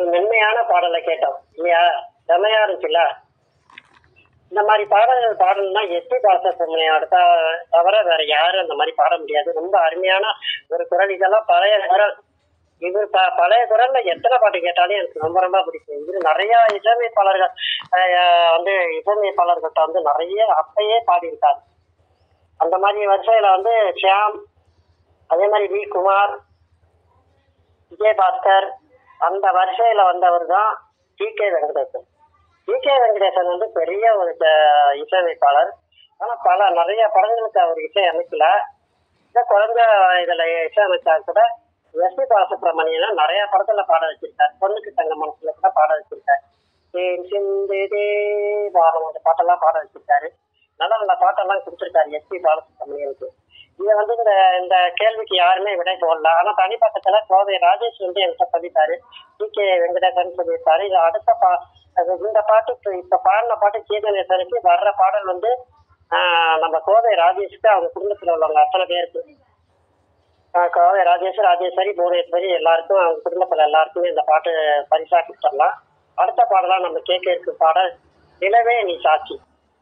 ஒரு மென்மையான பாடலை கேட்டோம் இல்லையா செமையா இருந்துச்சுல்ல இந்த மாதிரி பாடல்கள் பாடணும்னா எஸ்பி பாலசுப்ரமணியோட த- தவிர வேற யாரும் அந்த மாதிரி பாட முடியாது ரொம்ப அருமையான ஒரு குரல் இதெல்லாம் பழைய குரல் இது ப- பழைய குரல்ல எத்தனை பாட்டு கேட்டாலும் எனக்கு ரொம்ப ரொம்ப பிடிக்கும் இது நிறைய இசையமைப்பாளர்கள் அஹ், வந்து இசையமைப்பாளர்கள்ட்ட வந்து நிறைய அப்பயே பாடியிருக்காரு அந்த மாதிரி வரிசையில வந்து ஷியாம் அதே மாதிரி வி குமார் விஜயபாஸ்கர் அந்த வரிசையில வந்தவர் தான் T K Venkatesan T K Venkatesan வந்து பெரிய ஒரு அஹ், இசையமைப்பாளர் ஆனா பல நிறைய படங்களுக்கு அவர் இசை அமைக்கல இந்த குழந்தை இதுல இசையமைச்சா கூட எஸ்பி பாலசுப்ரமணியன் நிறைய படத்துல பாட வச்சிருக்காரு பொண்ணுக்கு தங்க மனசுல கூட பாட வச்சிருக்காரு தேன் சிந்துதே வாரம் அந்த பாட்டெல்லாம் பாட வச்சிருக்காரு நல்ல நல்ல பாட்டெல்லாம் கொடுத்துருக்காரு எஸ்பி பாலசுப்ரமணியனுக்கு இதை வந்து இந்த இந்த கேள்விக்கு யாருமே விடை போடல ஆனா தனிப்பட்டத்துல கோவை ராஜேஷ் வந்து என்கிட்ட சொல்லிட்டாரு டி கே வெங்கடேசன் சொல்லியிருக்காரு இது அடுத்த பா அது இந்த பாட்டு இப்ப- இப்ப பாடின பாட்டு கீதநேசனுக்கு வர்ற பாடல் வந்து ஆஹ், நம்ம கோவை ராஜேஷ்க்கு அவங்க குடும்பத்துல உள்ளவங்க அத்தனை பேருக்கு ஆஹ், கோவை ராஜேஷ் ராஜேஸ்வரி புவனேஸ்வரி எல்லாருக்கும் அவங்க குடும்பத்துல எல்லாருக்குமே இந்த பாட்டு பரிசா கொடுத்துடலாம் அடுத்த பாடலா நம்ம கேட்க இருக்கு பாடல் நிலவே நீ சாட்சி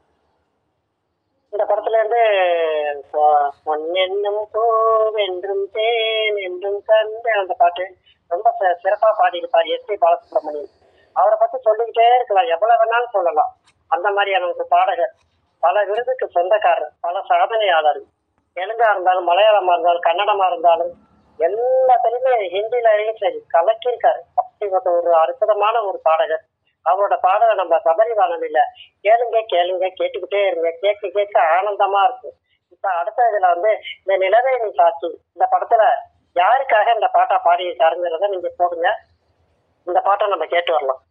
இந்த படத்துல இருந்து பொ- பொன்னென்னும் பூவென்றும் தேன் என்றும் கண்டு அந்த பாட்டு ரொம்ப சி- சிறப்பா பாடியிருப்பார் எஸ் பி பாலசுப்ரமணியன் அவரை பத்தி சொல்லிக்கிட்டே இருக்கலாம் எவ்வளவு வேணாலும் சொல்லலாம் அந்த மாதிரியான ஒரு பாடகர் பல விருதுக்கு சொந்தக்காரர் பல சாதனையாளர் தெலுங்கா இருந்தாலும் மலையாளமா இருந்தாலும் கன்னடமா இருந்தாலும் எல்லாத்துலயுமே ஹிந்திலையும் சரி கலக்கியிருக்காரு அப்படிப்பட்ட ஒரு அற்புதமான ஒரு பாடகர் அவரோட பாடலை நம்ம சபரி வானொலியில கேளுங்க கேளுங்க கேட்டுக்கிட்டே இருங்க கேட்க கேட்க ஆனந்தமா இருக்கும் இப்ப அடுத்த இதுல வந்து இந்த நிலவே நீ சாட்சி இந்த படத்துல யாருக்காக இந்த பாட்டை பாடியிருக்காருங்கிறத நீங்க போடுங்க இந்த பாட்டை நம்ம கேட்டு வரலாம்